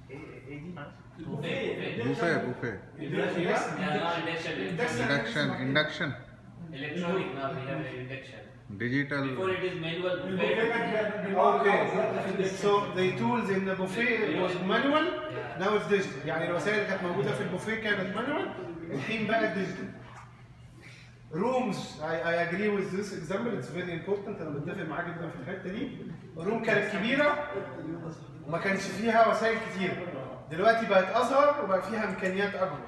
ايه ايه دي معلش بوفيه بوفيه بوفيه induction induction electronic now we have an induction before digital it is manual buffet Okay, so the tools in the buffet was manual, now it's digital. يعني الوسائل اللي كانت موجودة في البوفيه كانت manual، الحين بقت digital. Rooms, I, I agree with this example, it's very important, أنا متفق معاه جدا في الحتة دي. الروم كانت كبيرة وما كانش فيها وسائل كتير. دلوقتي بقت أصغر وبقى فيها إمكانيات أكبر.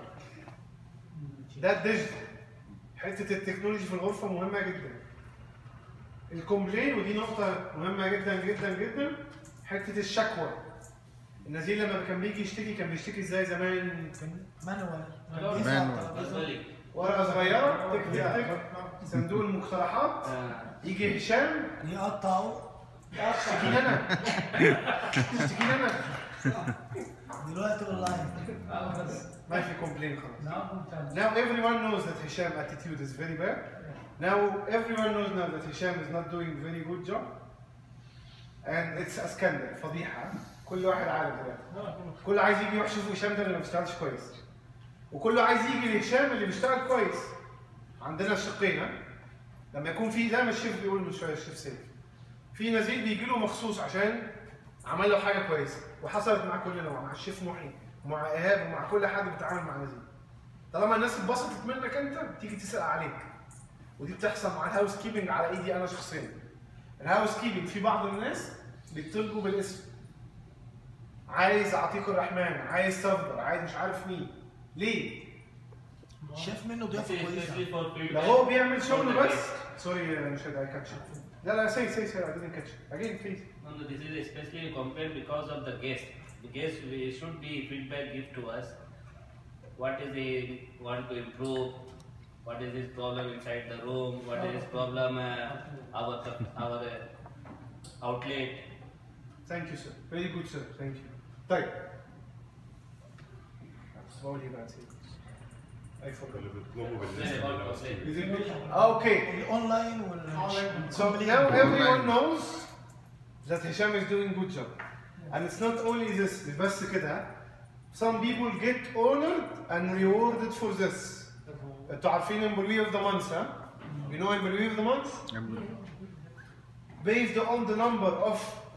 ده الديجيتال. حتة التكنولوجي في الغرفة مهمة جدا. الكومبلين ودي نقطة مهمة جدا جدا جدا حتة الشكوى النزيل لما كان بيجي يشتكي كان بيشتكي ازاي زمان مانوال Manual. manually ورقة صغيرة تك تك تك صندوق المقترحات يجي هشام يقطعوا تشتكيني انا تشتكيني انا دلوقتي اونلاين ما في كومبلين خلاص Now everyone knows that Hisham attitude is very bad. Now everyone knows now that Hisham is not doing very good job. And it's a scandal فضيحة كل واحد عارف دلوقتي كله عايز يجي يروح يشوف هشام ده اللي ما بيشتغلش كويس وكله عايز يجي لهشام اللي بيشتغل كويس عندنا الشقين ها؟ لما يكون في زي ما الشيف بيقول من شويه الشيف سيف في نزيل بيجي له مخصوص عشان عمل له حاجه كويسه وحصلت مع كلنا مع الشيف محي ومع ايهاب ومع كل حد بيتعامل مع نزيل طالما الناس اتبسطت منك انت بتيجي تسال عليك ودي بتحصل مع الهاوس كيبنج على ايدي انا شخصيا الهاوس كيبنج في بعض الناس بيطلبوا بالاسم عايز عتيق الرحمن عايز صفدر عايز مش عارف مين ليه شاف منه ضيافه especially كويسه for ده feedback هو بيعمل شغل from the بس guest. سوري مش هيدا كاتش لا لا سي سي سي I didn't catch it. again please No, no, this is especially a complaint because of the guest. The guest we should be feedback give to us. What is they want to improve? What is his problem inside the room? What is his problem uh, our our uh, outlet? thank you sir very good sir thank you طيب slowly بقى سي I forgot اللي بيطلبوا Complaint بالنسبه about للهاوس complaint. كيبنج. Is it okay الاونلاين وال So now everyone knows that Hisham is doing good job. And it's not only this, مش بس كده. Some people get honored and rewarded for this. انتوا عارفين employee of the month, huh? You know employee of the month? Based on the number of